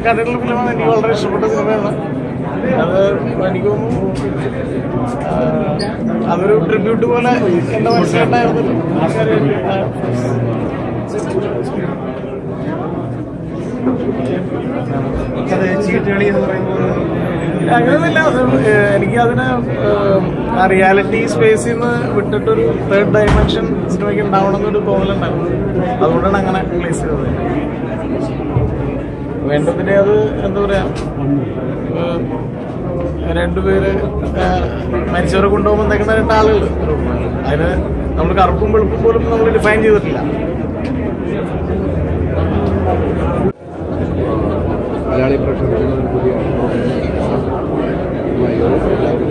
കണ്ടിട്ടുള്ള ഫിലിമാണ് എനിക്ക് വളരെ ഇഷ്ടപ്പെട്ട സിനിമയാണ് അത് എനിക്ക് തോന്നുന്നു ആ, അതൊരു ട്രിബ്യൂട്ട് പോലെ എന്റെ മനസ്സിലുണ്ടായിരുന്നു അത് ചീട്ടുകളി എന്ന് പറയുമ്പോൾ അങ്ങനെയൊന്നുമില്ല അത് ഏഹ് എനിക്ക് അതിന് ഏഹ് ആ റിയാലിറ്റി സ്പേസിൽ നിന്ന് വിട്ടിട്ടൊരു തേർഡ് ഡയമെൻഷൻ സിനിമയ്ക്ക് ഉണ്ടാവണം എന്നൊരു തോന്നലുണ്ടായിരുന്നു അതുകൊണ്ടാണ് അങ്ങനെ പ്ലേസ് ചെയ്തത് വേണ്ടതിന്റെ അത് എന്താ പറയാ ഏഹ് രണ്ടുപേര് ഏഹ് മരിച്ചവരെ കൊണ്ടുപോകുമ്പോൾ നിൽക്കുന്ന രണ്ട് ആളുകൾ അതിന് നമ്മൾ കറുപ്പും വെളുപ്പും പോലും നമ്മൾ ഡിഫൈൻ ചെയ്തിട്ടില്ല മലയാളി പ്രേക്ഷകർക്ക് ഒരു പുതിയ അനുഭവം. എല്ലാവരും